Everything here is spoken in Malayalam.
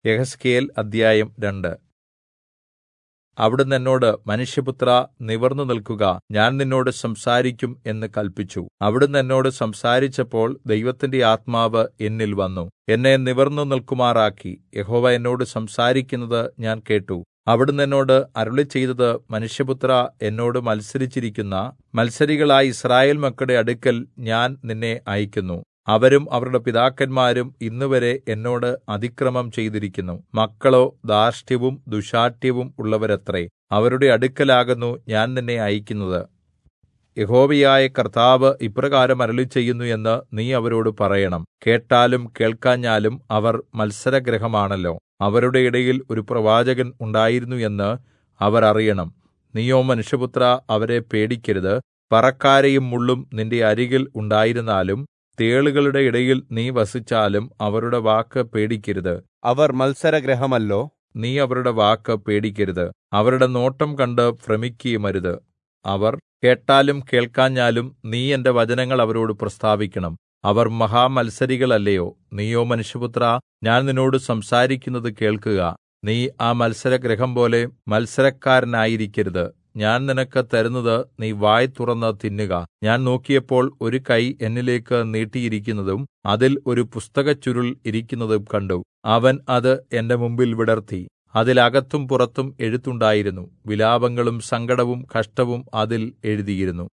യെഹെസ്കേൽ അദ്ധ്യായം രണ്ട് അവിടുന്ന് എന്നോട് മനുഷ്യപുത്രാ നിവർന്നു നിൽക്കുക ഞാൻ നിന്നോട് സംസാരിക്കും എന്ന് കല്പിച്ചു അവിടുന്ന് എന്നോട് സംസാരിച്ചപ്പോൾ ദൈവത്തിന്റെ ആത്മാവ് എന്നിൽ വന്നു എന്നെ നിവർന്നു നിൽക്കുമാറാക്കി യഹോവ എന്നോട് സംസാരിക്കുന്നത് ഞാൻ കേട്ടു അവിടുന്ന് എന്നോട് അരുളിച്ചെയ്തത് മനുഷ്യപുത്രാ എന്നോട് മത്സരിച്ചിരിക്കുന്ന മത്സരികളായ യിസ്രായേൽ മക്കളുടെ അടുക്കൽ ഞാൻ നിന്നെ അയക്കുന്നു അവരും അവരുടെ പിതാക്കന്മാരും ഇന്നുവരെ എന്നോട് അതിക്രമം ചെയ്തിരിക്കുന്നു മക്കളോ ധാർഷ്ട്യവും ദുശ്ശാഠ്യവും ഉള്ളവരത്രേ അവരുടെ അടുക്കലാകുന്നു ഞാൻ നിന്നെ അയക്കുന്നത് യഹോവയായ കർത്താവ് ഇപ്രകാരം അരുളിച്ചെയ്യുന്നു എന്ന് നീ അവരോട് പറയണം കേട്ടാലും കേൾക്കാഞ്ഞാലും അവർ മത്സരഗൃഹമാണല്ലോ അവരുടെ ഇടയിൽ ഒരു പ്രവാചകൻ ഉണ്ടായിരുന്നു എന്ന് അവർ അറിയണം നീയോ മനുഷ്യപുത്രാ അവരെ പേടിക്കരുത് പറക്കാരയും മുള്ളും നിന്റെ അരികിൽ ഉണ്ടായിരുന്നാലും തേളുകളുടെ ഇടയിൽ നീ വസിച്ചാലും അവരുടെ വാക്ക് പേടിക്കരുത് അവർ മത്സരഗൃഹമല്ലോ നീ അവരുടെ വാക്ക് പേടിക്കരുത് അവരുടെ നോട്ടം കണ്ട് ഭ്രമിക്കുകയുമരുത് അവർ കേട്ടാലും കേൾക്കാഞ്ഞാലും നീ എന്റെ വചനങ്ങൾ അവരോട് പ്രസ്താവിക്കണം അവർ മഹാമത്സരികളല്ലയോ നീയോ മനുഷ്യപുത്രാ ഞാൻ നിന്നോട് സംസാരിക്കുന്നത് കേൾക്കുക നീ ആ മത്സരഗൃഹം പോലെ മത്സരക്കാരനായിരിക്കരുത് ഞാൻ നിനക്ക് തരുന്നത് നീ വായ് തുറന്ന് തിന്നുക ഞാൻ നോക്കിയപ്പോൾ ഒരു കൈ എന്നിലേക്ക് നീട്ടിയിരിക്കുന്നതും അതിൽ ഒരു പുസ്തകച്ചുരുൾ ഇരിക്കുന്നതും കണ്ടു അവൻ അത് എന്റെ മുമ്പിൽ വിടർത്തി അതിൽ അകത്തും പുറത്തും എഴുത്തുണ്ടായിരുന്നു വിലാപങ്ങളും സങ്കടവും കഷ്ടവും അതിൽ എഴുതിയിരുന്നു